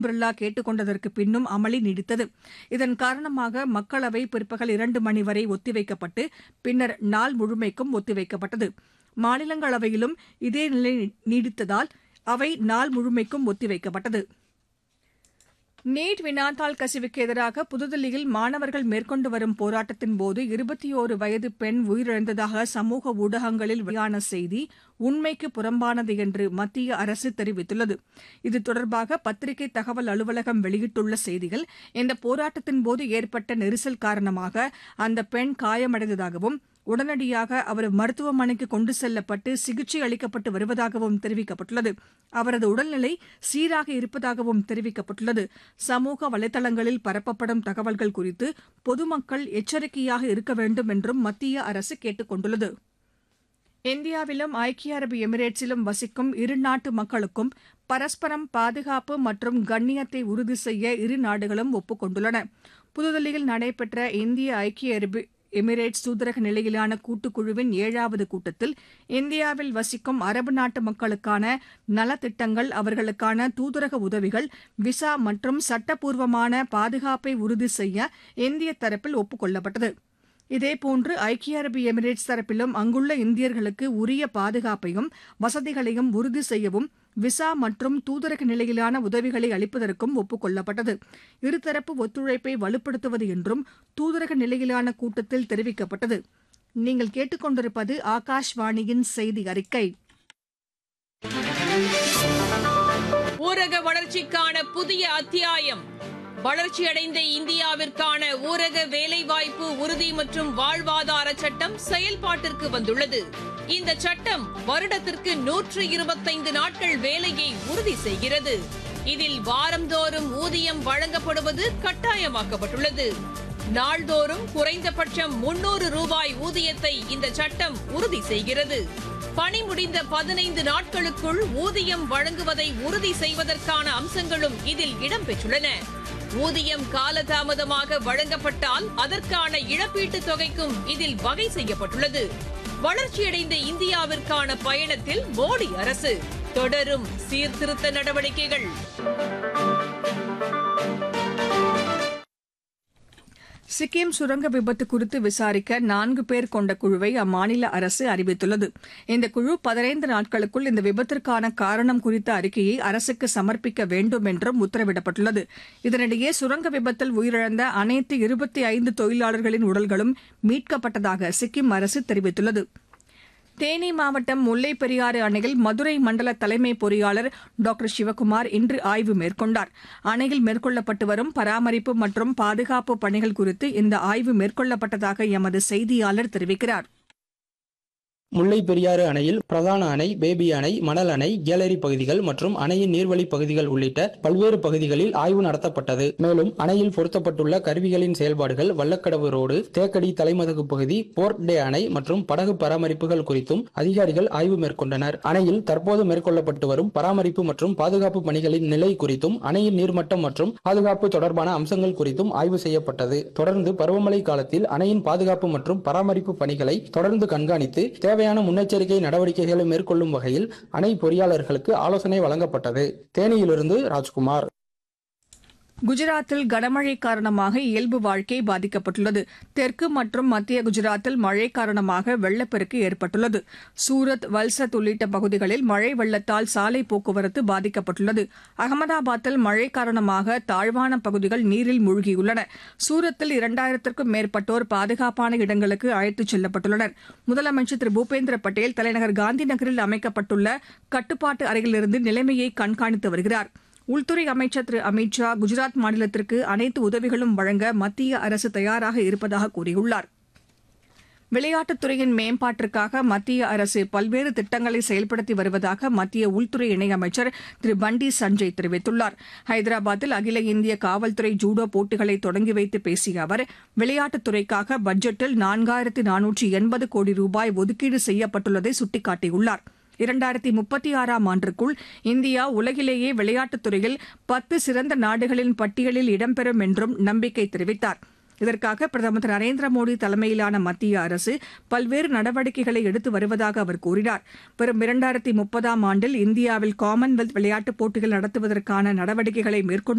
பிர்லா கேட்டுக் கொண்டதற்கு பின்னும் அமளி நீடித்தது இதன் காரணமாக மக்களவை பிற்பகல் இரண்டு மணி வரை ஒத்திவைக்கப்பட்டு பின்னர் நாள் முழுமைக்கும் ஒத்திவைக்கப்பட்டது மாநிலங்களவையிலும் இதே நிலை நீடித்ததால் அவை நாள் முழுமைக்கும் ஒத்திவைக்கப்பட்டது நீட் வினாத்தாள் கசிவுக்கு எதிராக புதுதில்லியில் மாணவர்கள் மேற்கொண்டு வரும் போராட்டத்தின்போது இருபத்தியோரு வயது பெண் உயிரிழந்ததாக சமூக ஊடகங்களில் வெளியான செய்தி உண்மைக்கு புறம்பானது என்று மத்திய அரசு தெரிவித்துள்ளது இது தொடர்பாக பத்திரிகை தகவல் அலுவலகம் வெளியிட்டுள்ள செய்தியில் இந்த போராட்டத்தின்போது ஏற்பட்ட நெரிசல் காரணமாக அந்த பெண் காயமடைந்ததாகவும் உடனடியாக அவர் மருத்துவமனைக்கு கொண்டு செல்லப்பட்டு சிகிச்சை அளிக்கப்பட்டு வருவதாகவும் தெரிவிக்கப்பட்டுள்ளது அவரது உடல்நிலை சீராக இருப்பதாகவும் தெரிவிக்கப்பட்டுள்ளது சமூக வலைதளங்களில் பரப்பப்படும் தகவல்கள் குறித்து பொதுமக்கள் எச்சரிக்கையாக இருக்க வேண்டும் என்றும் மத்திய அரசு கேட்டுக் கொண்டுள்ளது இந்தியாவிலும் ஐக்கிய அரபு எமிரேட்ஸிலும் வசிக்கும் இரு நாட்டு மக்களுக்கும் பரஸ்பரம் பாதுகாப்பு மற்றும் கண்ணியத்தை உறுதி செய்ய இரு நாடுகளும் ஒப்புக் கொண்டுள்ளன புதுதில்லியில் நடைபெற்ற இந்திய ஐக்கிய அரபு எமிரேட்ஸ் தூதரக நிலையிலான கூட்டுக்குழுவின் ஏழாவது கூட்டத்தில் இந்தியாவில் வசிக்கும் அரபு நாட்டு மக்களுக்கான நலத்திட்டங்கள் அவர்களுக்கான தூதரக உதவிகள் விசா மற்றும் சட்டப்பூர்வமான பாதுகாப்பை உறுதி செய்ய இந்திய தரப்பில் ஒப்புக் கொள்ளப்பட்டது இதேபோன்று ஐக்கிய அரபு எமிரேட்ஸ் தரப்பிலும் அங்குள்ள இந்தியர்களுக்கு உரிய பாதுகாப்பையும் வசதிகளையும் உறுதி செய்யவும் விசா மற்றும் தூதரக நிலையிலான உதவிகளை அளிப்பதற்கும் ஒப்புக் கொள்ளப்பட்டது இருதரப்பு ஒத்துழைப்பை வலுப்படுத்துவது என்றும் தூதரக நிலையிலான கூட்டத்தில் தெரிவிக்கப்பட்டது நீங்கள் கேட்டுக்கொண்டிருப்பது ஆகாஷ்வாணியின் செய்தி அறிக்கை ஊரக வளர்ச்சிக்கான புதிய அத்தியாயம் வளர்ச்சியடைந்த இந்தியாவிற்கான ஊரக வேலைவாய்ப்பு உறுதி மற்றும் வாழ்வாதார சட்டம் செயல்பாட்டிற்கு வந்துள்ளது இந்த சட்டம் வருடத்திற்கு நூற்று இருபத்தைந்து நாட்கள் வேலையை உறுதி செய்கிறது இதில் வாரந்தோறும் ஊதியம் வழங்கப்படுவது கட்டாயமாக்கப்பட்டுள்ளது நாள்தோறும் குறைந்தபட்சம் முன்னூறு ரூபாய் ஊதியத்தை இந்த சட்டம் உறுதி செய்கிறது பணி முடிந்த பதினைந்து நாட்களுக்குள் ஊதியம் வழங்குவதை உறுதி செய்வதற்கான அம்சங்களும் இதில் இடம்பெற்றுள்ளன ஊதியம் காலதாமதமாக வழங்கப்பட்டால் அதற்கான இழப்பீட்டுத் தொகைக்கும் இதில் வகை செய்யப்பட்டுள்ளது வளர்ச்சியடைந்த இந்தியாவிற்கான பயணத்தில் மோடி அரசு தொடரும் சீர்திருத்த நடவடிக்கைகள் சிக்கிம் சுரங்க விபத்து குறித்து விசாரிக்க நான்கு பேர் கொண்ட குழுவை அம்மாநில அரசு அறிவித்துள்ளது இந்த குழு பதினைந்து நாட்களுக்குள் இந்த விபத்திற்கான காரணம் குறித்த அறிக்கையை அரசுக்கு சமர்ப்பிக்க வேண்டும் என்றும் உத்தரவிடப்பட்டுள்ளது இதனிடையே சுரங்க விபத்தில் உயிரிழந்த அனைத்து இருபத்தி ஐந்து தொழிலாளர்களின் உடல்களும் மீட்கப்பட்டதாக சிக்கிம் அரசு தெரிவித்துள்ளது தேனி மாவட்டம் முல்லைப் பெரியாறு அணையில் மதுரை மண்டல தலைமை பொறியாளர் டாக்டர் சிவக்குமார் இன்று ஆய்வு மேற்கொண்டார் அணையில் மேற்கொள்ளப்பட்டு வரும் பராமரிப்பு மற்றும் பாதுகாப்பு பணிகள் குறித்து இந்த ஆய்வு மேற்கொள்ளப்பட்டதாக எமது செய்தியாளர் தெரிவிக்கிறார் முல்லை பெரியாறு அணையில் பிரதான அணை பேபி அணை மணல் அணை கேலரி பகுதிகள் மற்றும் அணையின் நீர்வழி பகுதிகள் உள்ளிட்ட பல்வேறு பகுதிகளில் ஆய்வு நடத்தப்பட்டது மேலும் அணையில் பொருத்தப்பட்டுள்ள கருவிகளின் செயல்பாடுகள் வல்லக்கடவு ரோடு தேக்கடி தலைமதகு பகுதி போர்ட் டே அணை மற்றும் படகு பராமரிப்புகள் குறித்தும் அதிகாரிகள் ஆய்வு மேற்கொண்டனர் அணையில் தற்போது மேற்கொள்ளப்பட்டு வரும் பராமரிப்பு மற்றும் பாதுகாப்பு பணிகளின் நிலை குறித்தும் அணையின் நீர்மட்டம் மற்றும் பாதுகாப்பு தொடர்பான அம்சங்கள் குறித்தும் ஆய்வு செய்யப்பட்டது தொடர்ந்து பருவமழை காலத்தில் அணையின் பாதுகாப்பு மற்றும் பராமரிப்பு பணிகளை தொடர்ந்து கண்காணித்து தேவை தேவையான முன்னெச்சரிக்கை நடவடிக்கைகளை மேற்கொள்ளும் வகையில் அணை பொறியாளர்களுக்கு ஆலோசனை வழங்கப்பட்டது தேனியிலிருந்து ராஜ்குமார் குஜராத்தில் கனமழை காரணமாக இயல்பு வாழ்க்கை பாதிக்கப்பட்டுள்ளது தெற்கு மற்றும் மத்திய குஜராத்தில் மழை காரணமாக வெள்ளப்பெருக்கு ஏற்பட்டுள்ளது சூரத் வல்சத் உள்ளிட்ட பகுதிகளில் மழை வெள்ளத்தால் சாலை போக்குவரத்து பாதிக்கப்பட்டுள்ளது அகமதாபாத்தில் மழை காரணமாக தாழ்வான பகுதிகள் நீரில் மூழ்கியுள்ளன சூரத்தில் இரண்டாயிரத்திற்கும் மேற்பட்டோர் பாதுகாப்பான இடங்களுக்கு அழைத்துச் செல்லப்பட்டுள்ளனர் முதலமைச்சர் திரு பூபேந்திர பட்டேல் தலைநகர் காந்தி நகரில் அமைக்கப்பட்டுள்ள கட்டுப்பாட்டு அறையிலிருந்து நிலைமையை கண்காணித்து வருகிறார் உள்துறை அமைச்சர் திரு அமித் ஷா குஜராத் மாநிலத்திற்கு அனைத்து உதவிகளும் வழங்க மத்திய அரசு தயாராக இருப்பதாக கூறியுள்ளார் விளையாட்டுத் துறையின் மேம்பாட்டிற்காக மத்திய அரசு பல்வேறு திட்டங்களை செயல்படுத்தி வருவதாக மத்திய உள்துறை இணையமைச்சர் திரு பண்டி சஞ்சய் தெரிவித்துள்ளார் ஹைதராபாத்தில் அகில இந்திய காவல்துறை ஜூடோ போட்டிகளை தொடங்கி வைத்து பேசிய அவர் விளையாட்டுத் துறைக்காக பட்ஜெட்டில் நான்காயிரத்து நானூற்று எண்பது கோடி ரூபாய் ஒதுக்கீடு செய்யப்பட்டுள்ளதை சுட்டிக்காட்டியுள்ளார் இரண்டாயிரத்தி முப்பத்தி ஆறாம் ஆண்டிற்குள் இந்தியா உலகிலேயே விளையாட்டுத் துறையில் பத்து சிறந்த நாடுகளின் பட்டியலில் இடம்பெறும் என்றும் நம்பிக்கை தெரிவித்தார் இதற்காக பிரதமர் திரு நரேந்திர மோடி தலைமையிலான மத்திய அரசு பல்வேறு நடவடிக்கைகளை எடுத்து வருவதாக அவர் கூறினார் வரும் இரண்டாயிரத்தி முப்பதாம் ஆண்டில் இந்தியாவில் காமன்வெல்த் விளையாட்டுப் போட்டிகள் நடத்துவதற்கான நடவடிக்கைகளை மேற்கொண்டு